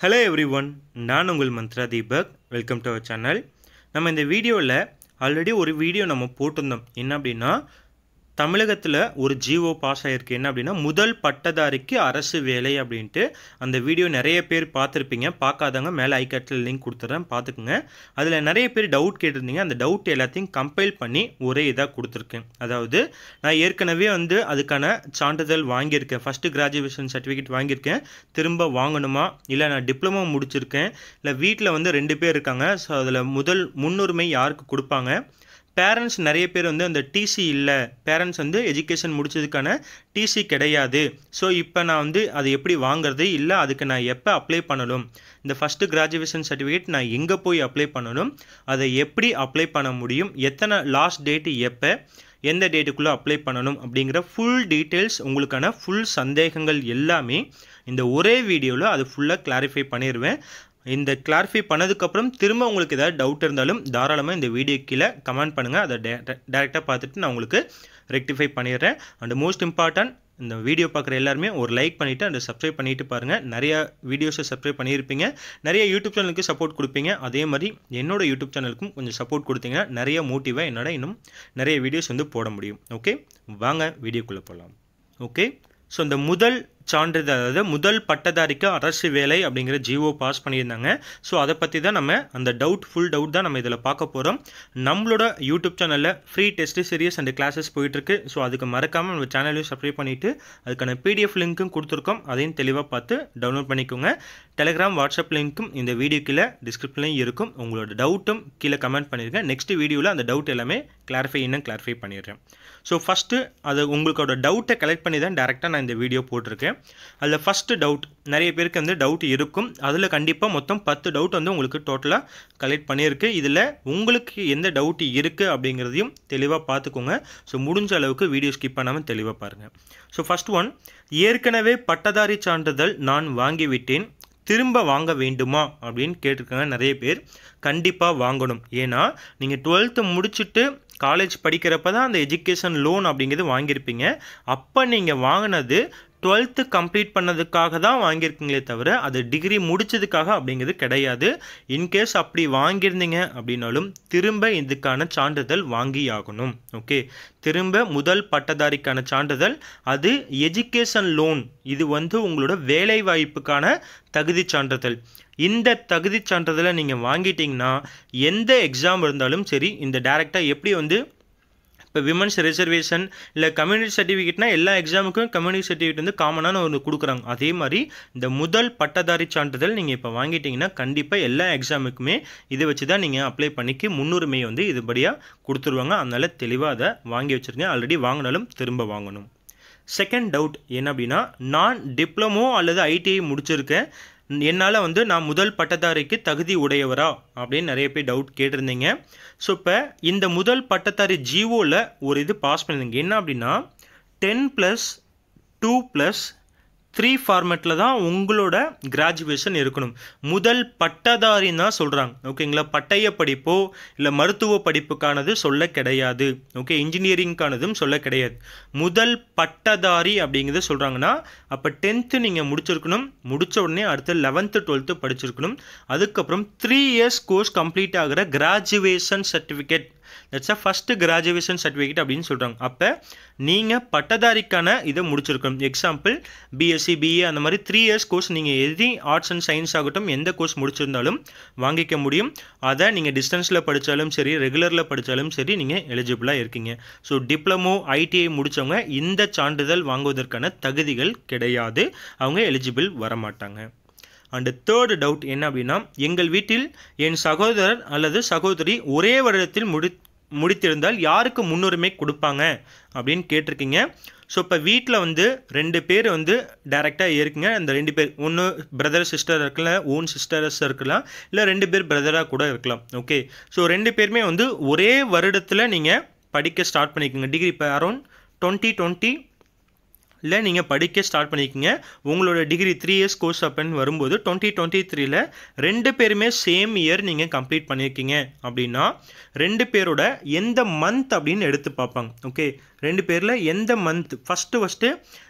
hello every everyone நான் உங்கள் Mantra Deepak welcome to our channel நம்ம இந்த வீடியோவில் ஆல்ரெடி ஒரு வீடியோ நம்ம போட்டிருந்தோம் என்ன அப்படின்னா தமிழகத்தில் ஒரு ஜிஓ பாஸ் ஆகிருக்கு என்ன அப்படின்னா முதல் பட்டதாரிக்கு அரசு வேலை அப்படின்ட்டு அந்த வீடியோ நிறைய பேர் பார்த்துருப்பீங்க பார்க்காதவங்க மேலே ஐக்காட்டில் லிங்க் கொடுத்துட்றேன் பார்த்துக்குங்க அதில் நிறைய பேர் டவுட் கேட்டிருந்தீங்க அந்த டவுட் எல்லாத்தையும் கம்பைல் பண்ணி ஒரே இதாக கொடுத்துருக்கேன் அதாவது நான் ஏற்கனவே வந்து அதுக்கான சான்றிதழ் வாங்கியிருக்கேன் ஃபஸ்ட்டு கிராஜுவேஷன் சர்டிஃபிகேட் வாங்கியிருக்கேன் திரும்ப வாங்கணுமா இல்லை நான் டிப்ளமோ முடிச்சிருக்கேன் இல்லை வீட்டில் வந்து ரெண்டு பேர் இருக்காங்க ஸோ அதில் முதல் முன்னுரிமை யாருக்கு கொடுப்பாங்க பேரண்ட்ஸ் நிறைய பேர் வந்து அந்த டிசி இல்லை பேரண்ட்ஸ் வந்து எஜுகேஷன் முடிச்சதுக்கான டிசி கிடையாது ஸோ இப்போ நான் வந்து அது எப்படி வாங்குறது இல்லை அதுக்கு நான் எப்போ அப்ளை பண்ணணும் இந்த ஃபஸ்ட்டு கிராஜுவேஷன் சர்டிஃபிகேட் நான் எங்கே போய் அப்ளை பண்ணணும் அதை எப்படி அப்ளை பண்ண முடியும் எத்தனை லாஸ்ட் டேட்டு எப்போ எந்த டேட்டுக்குள்ளே அப்ளை பண்ணணும் அப்படிங்கிற ஃபுல் டீட்டெயில்ஸ் உங்களுக்கான ஃபுல் சந்தேகங்கள் எல்லாமே இந்த ஒரே வீடியோவில் அது ஃபுல்லாக கிளாரிஃபை பண்ணிடுவேன் இந்த கிளாரிஃபை பண்ணதுக்கப்புறம் திரும்ப உங்களுக்கு ஏதாவது டவுட் இருந்தாலும் தாராளமாக இந்த வீடியோ கீழே கமெண்ட் பண்ணுங்கள் அதை டேரெக்டாக பார்த்துட்டு நான் உங்களுக்கு ரெக்டிஃபை பண்ணிடுறேன் அண்ட் மோஸ்ட் இம்பார்ட்டன்ட் இந்த வீடியோ பார்க்குற எல்லாருமே ஒரு லைக் பண்ணிவிட்டு அந்த சப்ஸ்கிரைப் பண்ணிட்டு பாருங்கள் நிறையா வீடியோஸை சப்ஸ்கிரைப் பண்ணியிருப்பீங்க நிறைய யூடியூப் சேனலுக்கு சப்போர்ட் கொடுப்பீங்க அதே மாதிரி என்னோட யூடியூப் சேனலுக்கும் கொஞ்சம் சப்போர்ட் கொடுத்தீங்கன்னா நிறைய மோட்டிவாக என்னோட இன்னும் நிறைய வீடியோஸ் வந்து போட முடியும் ஓகே வாங்க வீடியோக்குள்ளே போகலாம் ஓகே ஸோ இந்த முதல் சான்றிதழ் அதாவது முதல் பட்டதாரிக்கு அரசு வேலை அப்படிங்கிற ஜிஓ பாஸ் பண்ணியிருந்தாங்க ஸோ அதை பற்றி தான் நம்ம அந்த டவுட் ஃபுல் டவுட் தான் நம்ம இதில் பார்க்க போகிறோம் நம்மளோட யூடியூப் சேனலில் free test series and classes போயிட்டுருக்கு ஸோ அதுக்கு மறக்காமல் நம்ம சேனலையும் சப்ஸ்கிரைப் பண்ணிவிட்டு அதுக்கான பிடிஎஃப் லிங்க்கும் கொடுத்துருக்கோம் அதையும் தெளிவாக பார்த்து டவுன்லோட் பண்ணிக்கோங்க டெலிகிராம் வாட்ஸ்அப் லிங்க்கும் இந்த வீடியோ கீழே டிஸ்கிரிப்ஷன்லையும் இருக்கும் உங்களோட டவுட்டும் கீழே கமெண்ட் பண்ணியிருக்கேன் நெக்ஸ்ட் வீடியோவில் அந்த டவுட் எல்லாமே கிளாரிஃபை இன்னும் கிளாரிஃபை பண்ணிடுறேன் ஸோ ஃபஸ்ட்டு அது உங்களோட டவுட்டை கலெக்ட் பண்ணி தான் டேரெக்டாக நான் இந்த வீடியோ போட்டிருக்கேன் அதில் ஃபஸ்ட்டு டவுட் நிறைய பேருக்கு வந்து டவுட் இருக்கும் அதில் கண்டிப்பாக மொத்தம் பத்து டவுட் வந்து உங்களுக்கு டோட்டலாக கலெக்ட் பண்ணியிருக்கு இதில் உங்களுக்கு எந்த டவுட் இருக்குது அப்படிங்கிறதையும் தெளிவாக பார்த்துக்கோங்க ஸோ முடிஞ்ச அளவுக்கு வீடியோ ஸ்கிப் பண்ணாமல் தெளிவாக பாருங்கள் ஸோ ஃபஸ்ட் ஒன் ஏற்கனவே பட்டதாரி சான்றிதழ் நான் வாங்கிவிட்டேன் திரும்ப வாங்க வேண்டுமா அப்படின்னு கேட்டிருக்காங்க நிறைய பேர் கண்டிப்பாக வாங்கணும் ஏன்னா நீங்கள் டுவெல்த்து முடிச்சுட்டு காலேஜ் படிக்கிறப்ப தான் அந்த எஜுகேஷன் லோன் அப்படிங்கிறது வாங்கியிருப்பீங்க அப்போ நீங்கள் வாங்கினது டுவெல்த்து கம்ப்ளீட் பண்ணதுக்காக தான் வாங்கியிருக்கீங்களே தவிர அது டிகிரி முடித்ததுக்காக அப்படிங்கிறது கிடையாது இன்கேஸ் அப்படி வாங்கியிருந்தீங்க அப்படின்னாலும் திரும்ப இதுக்கான சான்றிதழ் வாங்கி ஆகணும் ஓகே திரும்ப முதல் பட்டதாரிக்கான சான்றிதழ் அது எஜுகேஷன் லோன் இது வந்து உங்களோட வேலை வாய்ப்புக்கான தகுதி சான்றிதழ் இந்த தகுதி சான்றிதழை நீங்கள் வாங்கிட்டீங்கன்னா எந்த எக்ஸாம் இருந்தாலும் சரி இந்த டேரெக்டாக எப்படி வந்து இப்போ விமன்ஸ் ரிசர்வேஷன் இல்லை கம்யூனிட்டி சர்டிஃபிகேட்னா எல்லா எக்ஸாமுக்கும் கம்யூனிட்டி சர்டிஃபிகேட் வந்து காமனான ஒன்று கொடுக்குறாங்க அதே மாதிரி இந்த முதல் பட்டதாரி சான்றிதழ் நீங்கள் இப்போ வாங்கிட்டீங்கன்னா கண்டிப்பாக எல்லா எக்ஸாமுக்குமே இதை வச்சு தான் நீங்கள் அப்ளை பண்ணிக்கு முன்னுரிமையை வந்து இதுபடியாக கொடுத்துருவாங்க அதனால் தெளிவாக அதை வாங்கி வச்சுருங்க ஆல்ரெடி வாங்கினாலும் திரும்ப வாங்கணும் செகண்ட் டவுட் என்ன அப்படின்னா நான் டிப்ளமோ அல்லது ஐடிஐ முடிச்சிருக்கேன் என்னால் வந்து நான் முதல் பட்டதாரிக்கு தகுதி உடையவரா அப்படின்னு நிறைய பேர் டவுட் கேட்டிருந்தீங்க ஸோ இப்போ இந்த முதல் பட்டதாரி ஜிஓவில் ஒரு இது பாஸ் பண்ணிருந்தீங்க என்ன அப்படின்னா ten plus two plus three ஃபார்மேட்டில் தான் உங்களோட கிராஜுவேஷன் இருக்கணும் முதல் பட்டதாரின்னு தான் சொல்கிறாங்க ஓகேங்களா பட்டய படிப்போ இல்லை மருத்துவ படிப்புக்கானது சொல்ல கிடையாது ஓகே இன்ஜினியரிங்க்கானதும் சொல்ல கிடையாது முதல் பட்டதாரி அப்படிங்கிறத சொல்கிறாங்கன்னா அப்போ டென்த்து நீங்கள் முடிச்சிருக்கணும் முடித்த உடனே அடுத்து லெவன்த்து டுவெல்த்து படிச்சிருக்கணும் அதுக்கப்புறம் த்ரீ இயர்ஸ் கோர்ஸ் கம்ப்ளீட் ஆகிற graduation certificate that's a first graduation certificate அப்படின்னு சொல்கிறாங்க அப்போ நீங்கள் பட்டதாரிக்கான இதை முடிச்சிருக்கணும் எக்ஸாம்பிள் பிஎஸ்சி பிஏ அந்த மாதிரி த்ரீ இயர்ஸ் கோர்ஸ் நீங்கள் எது ஆர்ட்ஸ் அண்ட் சயின்ஸ் ஆகட்டும் எந்த கோர்ஸ் முடிச்சிருந்தாலும் வாங்கிக்க முடியும் அதை நீங்கள் டிஸ்டன்ஸில் படித்தாலும் சரி ரெகுலரில் படித்தாலும் சரி நீங்கள் எலிஜிபிளாக இருக்கீங்க ஸோ டிப்ளமோ ஐடிஐ முடித்தவங்க இந்த சான்றிதழ் வாங்குவதற்கான தகுதிகள் கிடையாது அவங்க எலிஜிபிள் வரமாட்டாங்க அண்டு தேர்டு டவுட் என்ன அப்படின்னா எங்கள் வீட்டில் என் சகோதரர் அல்லது சகோதரி ஒரே வருடத்தில் முடி முடித்திருந்தால் யாருக்கு முன்னுரிமை கொடுப்பாங்க அப்படின்னு கேட்டிருக்கீங்க ஸோ இப்போ வீட்டில் வந்து ரெண்டு பேர் வந்து டைரெக்டாக இருக்குங்க அந்த ரெண்டு பேர் ஒன்று பிரதர் சிஸ்டர் இருக்கலாம் ஓன் சிஸ்டர்ஸ் இருக்கலாம் இல்லை ரெண்டு பேர் பிரதராக கூட இருக்கலாம் ஓகே ஸோ ரெண்டு பேருமே வந்து ஒரே வருடத்தில் நீங்கள் படிக்க ஸ்டார்ட் பண்ணிக்கோங்க டிகிரி இப்போ அரௌண்ட் டுவெண்ட்டி டுவெண்ட்டி இல்லை நீங்கள் படிக்க ஸ்டார்ட் பண்ணிக்கோங்க உங்களோட டிகிரி த்ரீ இயர்ஸ் கோர்ஸ் அப்படின்னு வரும்போது டுவெண்ட்டி டுவெண்ட்டி த்ரீல ரெண்டு பேருமே சேம் இயர் நீங்கள் கம்ப்ளீட் பண்ணியிருக்கீங்க அப்படின்னா ரெண்டு பேரோட எந்த மந்த் அப்படின்னு எடுத்து பார்ப்பாங்க ஓகே ரெண்டு பேரில் எந்த மந்த் ஃபஸ்ட்டு ஃபஸ்ட்டு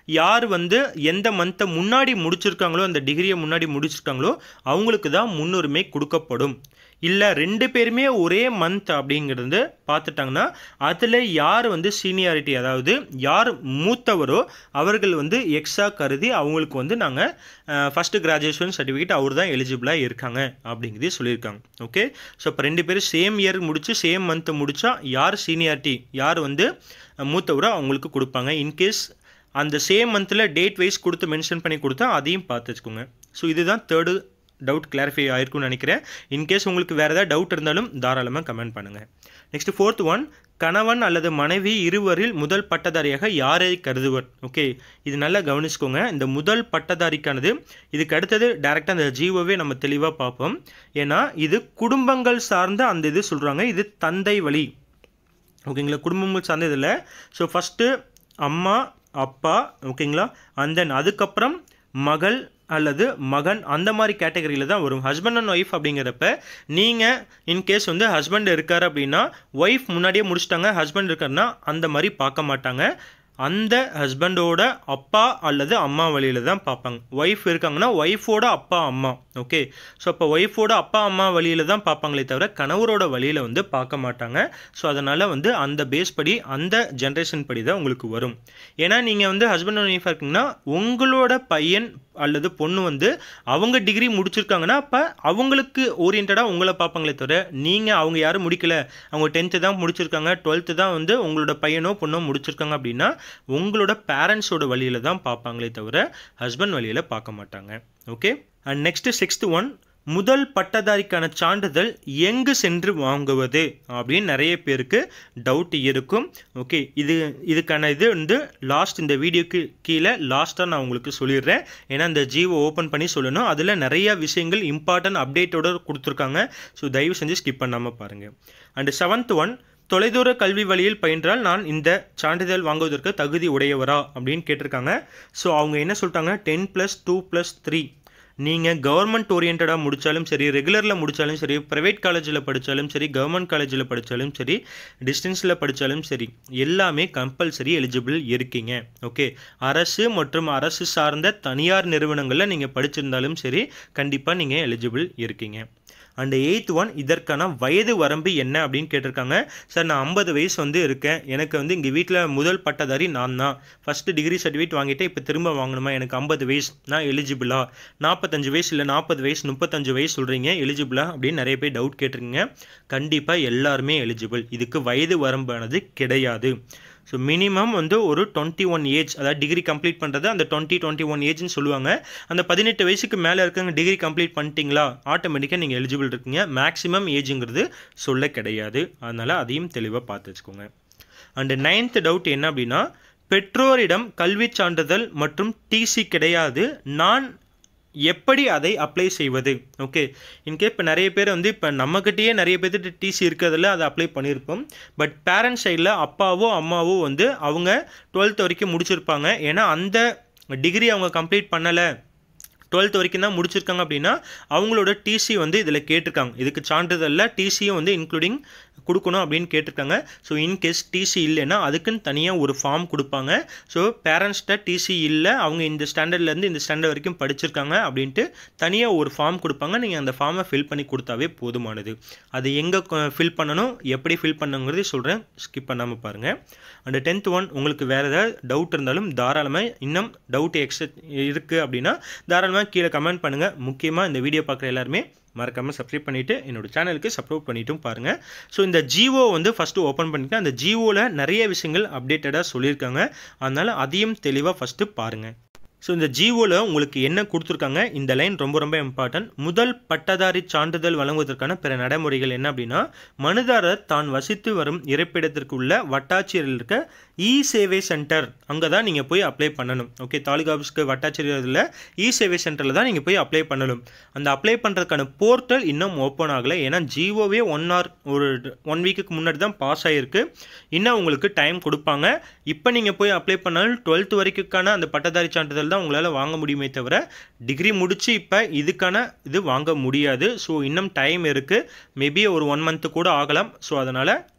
யார் வந்து எந்த மந்த்தை முன்னாடி முடிச்சிருக்காங்களோ அந்த டிகிரியை முன்னாடி முடிச்சிருக்காங்களோ அவங்களுக்கு தான் முன்னுரிமை கொடுக்கப்படும் இல்லை ரெண்டு பேருமே ஒரே மந்த் அப்படிங்கிறது பார்த்துட்டாங்கன்னா அதில் யார் வந்து சீனியாரிட்டி அதாவது யார் மூத்தவரோ அவர்கள் வந்து எக்ஸா கருதி அவங்களுக்கு வந்து நாங்கள் ஃபஸ்ட்டு கிராஜுவேஷன் சர்டிஃபிகேட் அவர் தான் எலிஜிபிளாக இருக்காங்க அப்படிங்கிறதே சொல்லியிருக்காங்க ஓகே ஸோ இப்போ ரெண்டு பேரும் சேம் இயர் முடித்து சேம் மந்த்து முடித்தா யார் சீனியாரிட்டி யார் வந்து மூத்தவரோ அவங்களுக்கு கொடுப்பாங்க இன்கேஸ் அந்த சேம் மந்தில் டேட் வைஸ் கொடுத்து மென்ஷன் பண்ணி கொடுத்தா அதையும் பார்த்து வச்சுக்கோங்க ஸோ இதுதான் தேர்டு டவுட் கிளாரிஃபை ஆயிருக்கும்னு நினைக்கிறேன் இன்கேஸ் உங்களுக்கு வேறு ஏதாவது டவுட் இருந்தாலும் தாராளமாக கமெண்ட் பண்ணுங்கள் நெக்ஸ்ட் ஃபோர்த் ஒன் கணவன் அல்லது மனைவி இருவரில் முதல் பட்டதாரியாக யாரை கருதுவர் ஓகே இது நல்லா கவனிச்சுக்கோங்க இந்த முதல் பட்டதாரிக்கானது இதுக்கு அடுத்தது டேரெக்டாக அந்த ஜீவோவே நம்ம தெளிவாக பார்ப்போம் ஏன்னா இது குடும்பங்கள் சார்ந்த அந்த இது சொல்கிறாங்க இது தந்தை வழி ஓகேங்களா குடும்பங்கள் சார்ந்த இதில் ஸோ ஃபஸ்ட்டு அம்மா அப்பா ஓகேங்களா அண்ட் தென் அதுக்கப்புறம் மகள் அல்லது மகன் அந்த மாதிரி கேட்டகரியில் தான் வரும் ஹஸ்பண்ட் அண்ட் ஒய்ஃப் அப்படிங்கிறப்ப நீங்கள் இன்கேஸ் வந்து ஹஸ்பண்ட் இருக்கார் அப்படின்னா ஒய்ஃப் முன்னாடியே முடிச்சிட்டாங்க ஹஸ்பண்ட் இருக்காருன்னா அந்த மாதிரி பார்க்க மாட்டாங்க அந்த ஹஸ்பண்டோட அப்பா அல்லது அம்மா வழியில் தான் பார்ப்பாங்க ஒய்ஃப் இருக்காங்கன்னா ஒய்ஃபோட அப்பா அம்மா ஓகே ஸோ அப்போ ஒய்ஃபோட அப்பா அம்மா வழியில் தான் பார்ப்பாங்களே தவிர கணவரோட வழியில் வந்து பார்க்க மாட்டாங்க ஸோ அதனால் வந்து அந்த பேஸ் படி அந்த ஜென்ரேஷன் படி தான் உங்களுக்கு வரும் ஏன்னா நீங்கள் வந்து ஹஸ்பண்ட் அண்ட் ஒய்ஃபாக இருக்கீங்கன்னா உங்களோட பையன் அல்லது பொண்ணு வந்து அவங்க டிகிரி முடிச்சிருக்காங்கன்னா அப்போ அவங்களுக்கு ஓரியன்டாக உங்களை பார்ப்பாங்களே தவிர நீங்கள் அவங்க யாரும் முடிக்கல அவங்க டென்த்து தான் முடிச்சிருக்காங்க டுவெல்த்து தான் வந்து உங்களோட பையனோ பொண்ணோ முடிச்சிருக்காங்க அப்படின்னா உங்களோட பேரண்ட்ஸோட வழியில் தான் பார்ப்பாங்களே தவிர ஹஸ்பண்ட் வழியில் பார்க்க மாட்டாங்க okay and next sixth one முதல் பட்டதாரிக்கான சான்றிதழ் எங்கு சென்று வாங்குவது அப்படின்னு நிறைய பேருக்கு டவுட் இருக்கும் ஓகே இது இதுக்கான இது வந்து லாஸ்ட் இந்த வீடியோக்கு கீழே லாஸ்ட்டாக நான் உங்களுக்கு சொல்லிடுறேன் ஏன்னா இந்த ஜியோ ஓப்பன் பண்ணி சொல்லணும் அதில் நிறைய விஷயங்கள் இம்பார்ட்டன்ட் அப்டேட்டோட கொடுத்துருக்காங்க ஸோ தயவு செஞ்சு ஸ்கிப் பண்ணாமல் பாருங்கள் அண்டு செவன்த் ஒன் தொலைதூர கல்வி வழியில் பயின்றால் நான் இந்த சான்றிதழ் வாங்குவதற்கு தகுதி உடையவரா அப்படின்னு கேட்டிருக்காங்க ஸோ அவங்க என்ன சொல்லிட்டாங்க ten plus two plus three நீங்கள் கவர்மெண்ட் ஓரியன்டாக முடித்தாலும் சரி ரெகுலரில் முடித்தாலும் சரி ப்ரைவேட் காலேஜில் படித்தாலும் சரி கவர்மெண்ட் காலேஜில் படித்தாலும் சரி டிஸ்டன்ஸில் படித்தாலும் சரி எல்லாமே கம்பல்சரி எலிஜிபிள் இருக்கீங்க ஓகே அரசு மற்றும் அரசு சார்ந்த தனியார் நிறுவனங்களில் நீங்கள் படிச்சிருந்தாலும் சரி கண்டிப்பாக நீங்கள் எலிஜிபிள் இருக்கீங்க அண்ட் எயித் ஒன் இதற்கான வயது வரம்பு என்ன அப்படின்னு கேட்டிருக்காங்க சார் நான் ஐம்பது வயசு வந்து இருக்கேன் எனக்கு வந்து இங்கே வீட்டில் முதல் பட்டதாரி நான் தான் ஃபஸ்ட்டு டிகிரி சர்டிஃபிகேட் வாங்கிட்டு இப்போ திரும்ப வாங்கணுமா எனக்கு ஐம்பது வயசு நான் எலிஜிபிளா நாற்பத்தஞ்சு வயசு இல்லை நாற்பது வயசு முப்பத்தஞ்சு வயசு சொல்கிறீங்க எலிஜிபிளா அப்படின்னு நிறைய பேர் டவுட் கேட்டிருக்கீங்க கண்டிப்பாக எல்லாருமே எலிஜிபிள் இதுக்கு வயது வரம்பானது கிடையாது ஸோ மினிமம் வந்து ஒரு டுவெண்ட்டி ஒன் ஏஜ் அதாவது டிகிரி கம்ப்ளீட் பண்ணுறது அந்த டுவெண்ட்டி டுவெண்ட்டி ஒன் ஏஜ்னு சொல்லுவாங்க அந்த பதினெட்டு வயசுக்கு மேலே இருக்கவங்க டிகிரி கம்ப்ளீட் பண்ணிட்டீங்களா ஆட்டோமேட்டிக்காக நீங்கள் எலிஜிபிள் இருக்கீங்க மேக்ஸிமம் ஏஜுங்கிறது சொல்ல கிடையாது அதனால் அதையும் தெளிவாக பார்த்து வச்சுக்கோங்க அண்டு நைன்த் டவுட் என்ன அப்படின்னா பெற்றோரிடம் கல்வி சான்றிதழ் மற்றும் டிசி கிடையாது நான் எப்படி அதை அப்ளை செய்வது ஓகே இன்கே இப்போ நிறைய பேர் வந்து இப்போ நம்மக்கிட்டேயே நிறைய பேர்த்துட்டு டிசி இருக்கிறதுல அதை அப்ளை பண்ணியிருப்போம் பட் பேரண்ட்ஸ் சைடில் அப்பாவோ அம்மாவோ வந்து அவங்க டுவெல்த் வரைக்கும் முடிச்சிருப்பாங்க ஏன்னா அந்த டிகிரி அவங்க கம்ப்ளீட் பண்ணலை டுவெல்த் வரைக்கும் தான் முடிச்சிருக்காங்க அப்படின்னா அவங்களோட டிசி வந்து இதில் கேட்டிருக்காங்க இதுக்கு சான்றிதழில் டிசியும் வந்து இன்க்ளூடிங் கொடுக்கணும் அப்படின்னு கேட்டிருக்காங்க ஸோ இன்கேஸ் டிசி இல்லைன்னா அதுக்குன்னு தனியாக ஒரு ஃபார்ம் கொடுப்பாங்க ஸோ பேரண்ட்ஸ்கிட்ட டிசி இல்லை அவங்க இந்த ஸ்டாண்டர்ட்லேருந்து இந்த ஸ்டாண்டர்ட் வரைக்கும் படிச்சிருக்காங்க அப்படின்ட்டு தனியாக ஒரு ஃபார்ம் கொடுப்பாங்க நீங்கள் அந்த ஃபார்மை ஃபில் பண்ணி கொடுத்தாவே போதுமானது அது எங்கே ஃபில் பண்ணணும் எப்படி ஃபில் பண்ணுங்கிறது சொல்கிறேன் ஸ்கிப் பண்ணாமல் பாருங்கள் அண்ட் டென்த் ஒன் உங்களுக்கு வேறு ஏதாவது டவுட் இருந்தாலும் தாராளமாக இன்னும் டவுட் எக்ஸ்ட்ரா இருக்குது அப்படின்னா தாராளமாக கீழே கமெண்ட் பண்ணுங்கள் முக்கியமாக இந்த வீடியோ பார்க்குற எல்லாருமே மறக்காமல் சப்ஸ்கிரைப் பண்ணிவிட்டு என்னோட சேனலுக்கு சப்போர்ட் பண்ணிட்டும் பாருங்கள் ஸோ இந்த ஜிஓ வந்து ஃபஸ்ட்டு ஓப்பன் பண்ணிட்டேன் அந்த ஜிஓவில் நிறைய விஷயங்கள் அப்டேட்டடாக சொல்லியிருக்காங்க அதனால் அதையும் தெளிவாக ஃபஸ்ட்டு பாருங்கள் ஸோ இந்த ஜிஓவில் உங்களுக்கு என்ன கொடுத்துருக்காங்க இந்த லைன் ரொம்ப ரொம்ப இம்பார்ட்டன்ட் முதல் பட்டதாரி சான்றிதழ் வழங்குவதற்கான பிற நடைமுறைகள் என்ன அப்படின்னா மனுதாரர் தான் வசித்து வரும் இருப்பிடத்திற்கு உள்ள வட்டாட்சியரில் இருக்க இ சேவை சென்டர் அங்கே தான் நீங்கள் போய் அப்ளை பண்ணணும் ஓகே தாலுகா ஆஃபீஸ்க்கு வட்டாட்சியரில் இ சேவை சென்டரில் தான் நீங்கள் போய் அப்ளை பண்ணணும் அந்த அப்ளை பண்ணுறதுக்கான போர்ட்டல் இன்னும் ஓப்பன் ஆகலை ஏன்னா ஜிஓவே ஒன் ஆர் ஒரு ஒன் வீக்குக்கு முன்னாடி தான் பாஸ் ஆகிருக்கு இன்னும் உங்களுக்கு டைம் கொடுப்பாங்க இப்போ நீங்கள் போய் அப்ளை பண்ணாலும் டுவெல்த் வரைக்குக்கான அந்த பட்டதாரி சான்றிதழ் தான் உங்களால் வாங்க முடியுமே தவிர டிகிரி முடித்து இப்போ இதுக்கான இது வாங்க முடியாது ஸோ இன்னும் டைம் இருக்குது மேபி ஒரு ஒன் மந்த்து கூட ஆகலாம் ஸோ அதனால்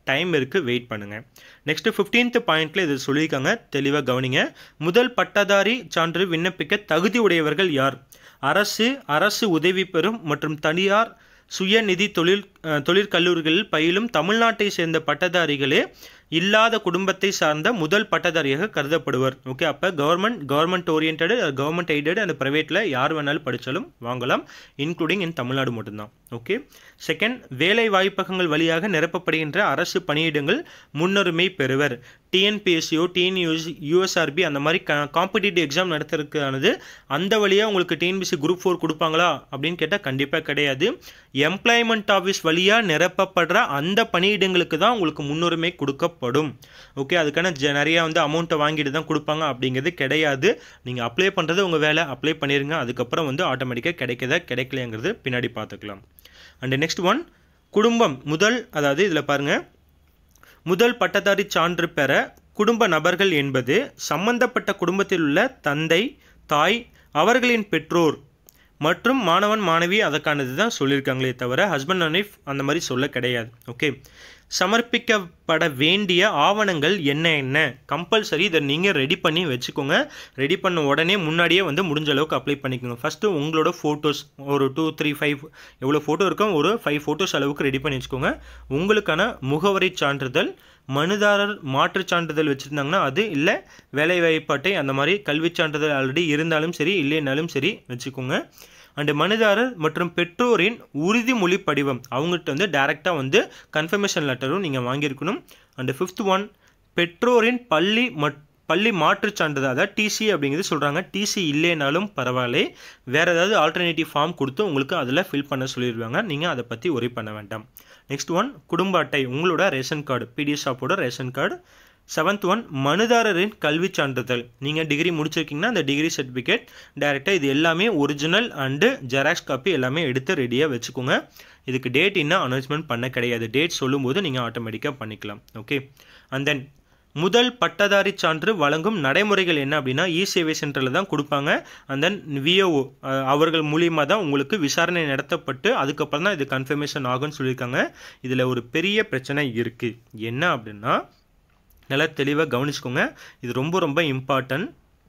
டைம் இருக்குது வெயிட் பண்ணுங்கள் நெக்ஸ்ட்டு ஃபிஃப்டீன்த் பாயிண்ட்டில் இது சொல்லியிருக்காங்க தெளிவாக கவனிங்க முதல் பட்டதாரி சான்று விண்ணப்பிக்க தகுதி உடையவர்கள் யார் அரசு அரசு உதவி பெறும் மற்றும் தனியார் சுயநிதி தொழில் தொழிற்கல்லூரிகளில் பயிலும் தமிழ்நாட்டை சேர்ந்த பட்டதாரிகளே இல்லாத குடும்பத்தை சார்ந்த முதல் பட்டதாரியாக கருதப்படுவர் ஓகே அப்போ government government orient government aided and ப்ரைவேட்டில் யார் வேணாலும் படித்தாலும் வாங்கலாம் இன்க்ளூடிங் இன் தமிழ்நாடு மட்டும்தான் ஓகே செகண்ட் வேலை வாய்ப்பகங்கள் வழியாக நிரப்பப்படுகின்ற அரசு பணியிடங்கள் முன்னுரிமை பெறுவர் டிஎன்பிஎஸ்சியோ டிஎன்யூஎஸ் யூஎஸ்ஆர்பி அந்த மாதிரி க காம்படிட்டிவ் எக்ஸாம் நடத்துறதுக்கானது அந்த வழியாக உங்களுக்கு டிஎன்பிசி குரூப் ஃபோர் கொடுப்பாங்களா அப்படின்னு கேட்டால் கண்டிப்பாக கிடையாது எம்ப்ளாய்மெண்ட் ஆஃபீஸ் வழியாக நிரப்பப்படுற அந்த பணியிடங்களுக்கு தான் உங்களுக்கு முன்னுரிமை கொடுக்கப்படும் ஓகே அதுக்கான ஜ நிறையா வந்து அமௌண்ட்டை வாங்கிட்டு தான் கொடுப்பாங்க அப்படிங்கிறது கிடையாது நீங்கள் அப்ளை பண்ணுறது உங்கள் வேலை அப்ளை பண்ணிடுங்க அதுக்கப்புறம் வந்து ஆட்டோமேட்டிக்காக கிடைக்கதா கிடைக்கலைங்கிறது பின்னாடி பார்த்துக்கலாம் அண்டு நெக்ஸ்ட் ஒன் குடும்பம் முதல் அதாவது இதில் பாருங்கள் முதல் பட்டதாரி சான்று பெற குடும்ப நபர்கள் என்பது சம்பந்தப்பட்ட குடும்பத்தில் உள்ள தந்தை தாய் அவர்களின் பெற்றோர் மற்றும் மாணவன் மாணவி அதற்கானது தான் சொல்லியிருக்காங்களே தவிர ஹஸ்பண்ட் அண்ட் ஒய்ஃப் அந்த மாதிரி சொல்ல கிடையாது ஓகே சமர்ப்பிக்கப்பட வேண்டிய ஆவணங்கள் என்ன என்ன கம்பல்சரி இதை நீங்கள் ரெடி பண்ணி வச்சுக்கோங்க ரெடி பண்ண உடனே முன்னாடியே வந்து முடிஞ்ச அளவுக்கு அப்ளை பண்ணிக்கோங்க ஃபஸ்ட்டு உங்களோட ஃபோட்டோஸ் ஒரு டூ த்ரீ ஃபைவ் எவ்வளோ ஃபோட்டோ இருக்கோ ஒரு ஃபைவ் ஃபோட்டோஸ் அளவுக்கு ரெடி பண்ணி வச்சுக்கோங்க உங்களுக்கான முகவரி சான்றிதழ் மனுதாரர் மாற்றுச் சான்றிதழ் வச்சுருந்தாங்கன்னா அது இல்லை வேலைவாய்ப்பு அட்டை அந்த மாதிரி கல்விச் சான்றிதழ் ஆல்ரெடி இருந்தாலும் சரி இல்லைனாலும் சரி வச்சுக்கோங்க அண்டு மனுதாரர் மற்றும் பெற்றோரின் உறுதிமொழி படிவம் அவங்ககிட்ட வந்து டைரெக்டாக வந்து கன்ஃபர்மேஷன் லெட்டரும் நீங்கள் வாங்கியிருக்கணும் அண்டு ஃபிஃப்த் ஒன் பெற்றோரின் பள்ளி மட் பள்ளி மாற்றுச் சான்றிதழ் அதாவது டிசி அப்படிங்கிறது சொல்கிறாங்க டிசி இல்லைனாலும் பரவாயில்ல வேறு ஏதாவது ஆல்டர்னேட்டிவ் ஃபார்ம் கொடுத்து உங்களுக்கு அதில் ஃபில் பண்ண சொல்லிடுவாங்க நீங்கள் அதை பற்றி ஒரி பண்ண வேண்டாம் நெக்ஸ்ட் ஒன் குடும்ப அட்டை உங்களோட ரேஷன் கார்டு பிடிஎஸ் ஷாப்போட ரேஷன் கார்டு செவன்த் ஒன் மனுதாரரின் கல்வி சான்றிதழ் நீங்கள் டிகிரி முடிச்சிருக்கீங்கன்னா அந்த டிகிரி சர்டிஃபிகேட் டைரெக்டாக இது எல்லாமே ஒரிஜினல் அண்டு ஜெராக்ஸ் காப்பி எல்லாமே எடுத்து ரெடியாக வச்சுக்கோங்க இதுக்கு டேட் இன்னும் அனௌன்ஸ்மெண்ட் பண்ண கிடையாது டேட் சொல்லும்போது நீங்கள் ஆட்டோமேட்டிக்காக பண்ணிக்கலாம் ஓகே அண்ட் தென் முதல் பட்டதாரி சான்று வழங்கும் நடைமுறைகள் என்ன அப்படின்னா இ சேவை சென்டரில் தான் கொடுப்பாங்க அண்ட் தென் விஓஓ அவர்கள் மூலியமாக தான் உங்களுக்கு விசாரணை நடத்தப்பட்டு அதுக்கப்புறம் தான் இது கன்ஃபர்மேஷன் ஆகும்னு சொல்லியிருக்காங்க இதில் ஒரு பெரிய பிரச்சனை இருக்குது என்ன அப்படின்னா நல்லா தெளிவாக கவனிச்சுக்கோங்க இது ரொம்ப ரொம்ப இம்பார்ட்டன்ட்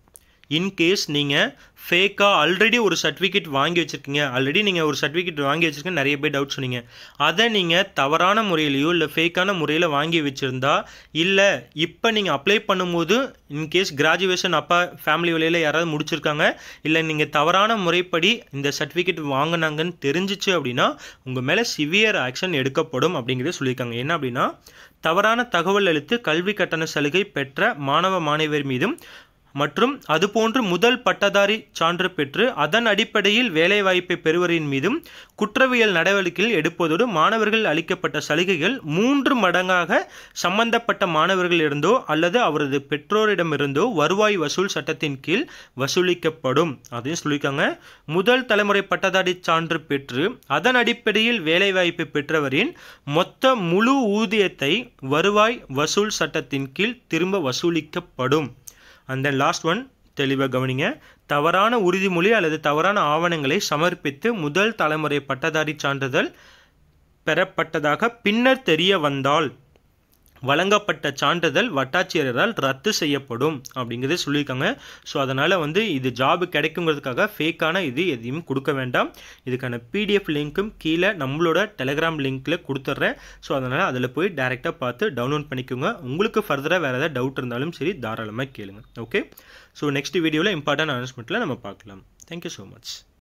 இன்கேஸ் நீங்கள் ஃபேக்காக ஆல்ரெடி ஒரு சர்டிஃபிகேட் வாங்கி வச்சுருக்கீங்க ஆல்ரெடி நீங்கள் ஒரு சர்டிஃபிகேட் வாங்கி வச்சுருக்கீங்க நிறைய பேர் டவுட் சொன்னீங்க அதை நீங்கள் தவறான முறையிலையோ இல்லை ஃபேக்கான முறையில் வாங்கி வச்சுருந்தா இல்லை இப்போ நீங்கள் அப்ளை பண்ணும்போது இன்கேஸ் கிராஜுவேஷன் அப்பா ஃபேமிலி வழியில் யாராவது முடிச்சிருக்காங்க இல்லை நீங்கள் தவறான முறைப்படி இந்த சர்டிஃபிகேட் வாங்கினாங்கன்னு தெரிஞ்சிச்சு அப்படின்னா உங்கள் மேலே சிவியர் ஆக்ஷன் எடுக்கப்படும் அப்படிங்கிறத சொல்லியிருக்காங்க என்ன அப்படின்னா தவறான தகவல் அளித்து கல்வி கட்டண சலுகை பெற்ற மாணவ மாணவியர் மீதும் மற்றும் அதுபோன்று முதல் பட்டதாரி சான்று பெற்று அதன் அடிப்படையில் வேலைவாய்ப்பை பெறுவரின் மீதும் குற்றவியல் நடவடிக்கைகள் எடுப்பதோடு மாணவர்கள் அளிக்கப்பட்ட சலுகைகள் மூன்று மடங்காக சம்பந்தப்பட்ட மாணவர்களிருந்தோ அல்லது அவரது பெற்றோரிடமிருந்தோ வருவாய் வசூல் சட்டத்தின் கீழ் வசூலிக்கப்படும் அதையும் சொல்லியிருக்காங்க முதல் தலைமுறை பட்டதாரி சான்று பெற்று அதன் அடிப்படையில் வேலைவாய்ப்பை பெற்றவரின் மொத்த முழு ஊதியத்தை வருவாய் வசூல் சட்டத்தின் கீழ் திரும்ப வசூலிக்கப்படும் அண்ட் தென் லாஸ்ட் ஒன் தெளிவாக கவனிங்க தவறான உறுதிமொழி அல்லது தவறான ஆவணங்களை சமர்ப்பித்து முதல் தலைமுறை பட்டதாரி சான்றிதழ் பெறப்பட்டதாக பின்னர் தெரிய வந்தால் வழங்கப்பட்ட சான்றிதழ் வட்டாட்சியரால் ரத்து செய்யப்படும் அப்படிங்கிறத சொல்லியிருக்காங்க ஸோ அதனால் வந்து இது ஜாபு கிடைக்குங்கிறதுக்காக ஃபேக்கான இது எதையும் கொடுக்க வேண்டாம் இதுக்கான பிடிஎஃப் லிங்க்கும் கீழே நம்மளோட டெலிகிராம் லிங்க்கில் கொடுத்துட்றேன் ஸோ அதனால் அதில் போய் டேரெக்டாக பார்த்து டவுன்லோட் பண்ணிக்கோங்க உங்களுக்கு ஃபர்தராக வேறு ஏதாவது டவுட் இருந்தாலும் சரி தாராளமாக கேளுங்க ஓகே ஸோ நெக்ஸ்ட் வீடியோவில் இம்பார்ட்டன்ட் அனௌன்ஸ்மெண்ட்டில் நம்ம பார்க்கலாம் தேங்க்யூ ஸோ மச்